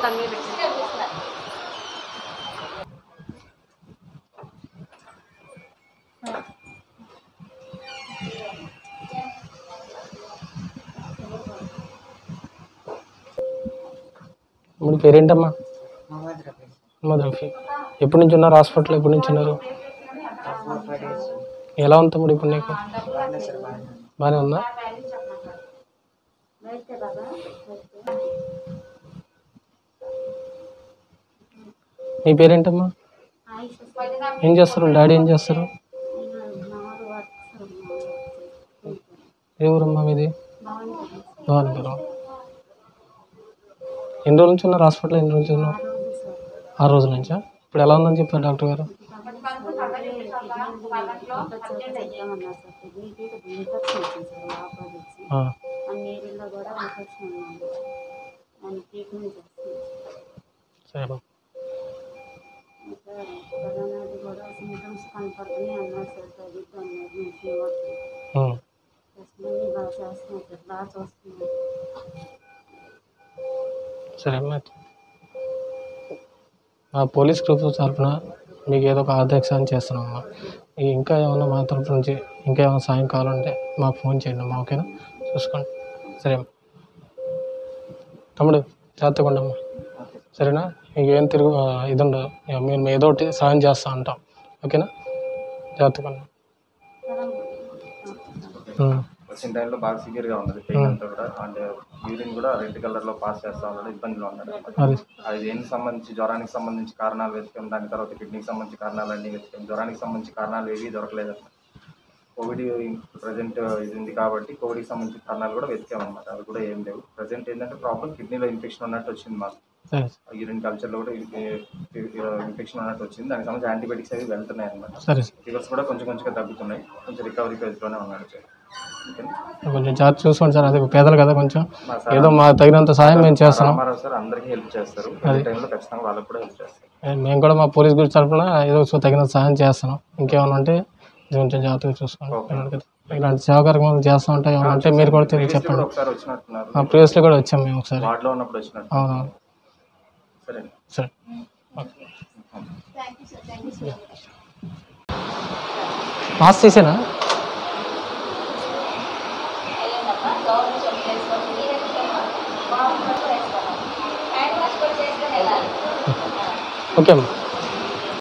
కమ్మి పెట్టి కనిపిస్తున్నారు మీ పేరేంటమ్మా మహమ్మద్ రఫీ ఎప్పటి నుంచి ఉన్నారు హాస్పిటల్ ఎప్పటి నుంచి ఉన్నారు ఎలా ఉంది తమ్ముడు ఇప్పుడు నీకు బాగానే ఉందా మీ పేరేంటమ్మా ఏం చేస్తారు డాడీ ఏం చేస్తారు ఏ ఊరమ్మా మీది భవానీపురం ఎన్ని రోజుల నుంచి ఉన్నారు హాస్పిటల్ ఎన్ని రోజుల నుంచి ఉన్నారు ఆరు రోజుల నుంచా ఇప్పుడు ఎలా ఉందని చెప్పారు డాక్టర్ గారు ఆ, నీళ్ళలో కూడా ఇన్ఫెక్షన్ ఉంది దాన్ని ట్రీట్మెంట్ చేస్తుంది సరే అమ్మా. ఇంకా కరోనాది కూడా సింటమ్స్ కనపడుతున్నాయి అన్నారు సార్ తగ్గిద్దు అన్నారు మెడిసిన్ వాడుతుంది ఉమ్, టెస్ట్ అన్నీ బాగా చేస్తున్నారు సార్ బాగా చూస్తున్నారు సరే అమ్మా మా పోలీస్ గ్రూప్ తరఫున మీకు ఏదో ఒక ఆదేశాన్ని చేస్తున్నామమ్మా ఈ ఇంకా ఏమన్నా మా తరఫు నుంచి ఇంకా ఏమైనా సాయం కావాలంటే మాకు ఫోన్ చేయండి అమ్మా ఓకేనా చూసుకోండి సరే అమ్మా తమ్ముడు జాగ్రత్తగా ఉండమ్మా సరేనా మీకు ఏం తిరుగు ఆ, ఇది ఉండదు ఇక మేము ఏదో ఒకటి సాయం చేస్తా ఉంటాం ఓకేనా జాగ్రత్తగా ఉండు. ఉమ్, వచ్చిన టైంలో బాగా సివియర్గా ఉన్నది పెయిన్ అంతా కూడా అండ్ యూరిన్ కూడా రెడ్ కలర్లో పాస్ చేస్తా ఉన్నాడు ఇబ్బందిలో ఉన్నాడు అది అది దేనికి సంబంధించి జ్వరానికి సంబంధించి కారణాలు వెతికాం దాని తర్వాత కిడ్నీకి సంబంధించి కారణాలు అన్నీ వెతికాం జ్వరానికి సంబంధించి కారణాలు ఏవి దొరకలేదు కోవిడ్ ప్రజెంట్ ఇది ఉంది కాబట్టి కోవిడ్కి సంబంధించిన కారణాలు కూడా వెతికాం అనమాట అవి కూడా ఏం లేవు ప్రజెంట్ ఏంటంటే ప్రాబ్లం కిడ్నీలో ఇన్ఫెక్షన్ ఉన్నట్టు వచ్చింది మాకు సరే యూరిన్ కల్చర్లో కూడా ఇన్ఫెక్షన్ ఉన్నట్టు వచ్చింది దానికి సంబంధించి యాంటీబయాటిక్స్ అవి వెళ్తున్నాయి అనమాట సరే ఫీవర్స్ కూడా కొంచెం కొంచెంగా తగ్గుతున్నాయి కొంచెం రికవరీ ఫేజ్లోనే ఉన్నాడు సార్ ఓకేనా? కొంచెం జాగ్రత్త చూసుకోండి సార్ అదే పేదలు కదా కొంచెం మా సార్ ఏదో మా తగినంత సాయం మేము చేస్తున్నాం రామారావు సార్ అందరికీ హెల్ప్ చేస్తారు అదే టైంలో ఖచ్చితంగా వాళ్ళకి కూడా హెల్ప్ చేస్తారు ఏ, మేము కూడా మా పోలీస్ గురించి తరఫున ఏదో ఒక తగినంత సాయం చేస్తున్నాం ఇంకేమైనా ఉంటే ఇది కొంచెం జాగ్రత్తగా చూసుకోండి ఇలాంటి కదా. ఇలాంటి సేవా కార్యక్రమాలు చేస్తూ ఉంటే ఏమైనా ఉంటే మీరు కూడా తిరిగి Previously చెప్పండి కూడా ఒకసారి వచ్చినట్టున్నారు మా ప్రీవియస్లో కూడా వచ్చాం మేము ఒకసారి వార్డులో ఉన్నప్పుడు వచ్చినట్టు అవునవును సరే సరే మాస్క్ తీసేనా వెళ్ళండమ్మా గవర్నమెంట్ చెక్ చేసుకోండి మీరే బాగుంటుంది వేసుకోండి హ్యాండ్ వాష్ కూడా చేసుకొని వెళ్ళాలి ఓకే అమ్మా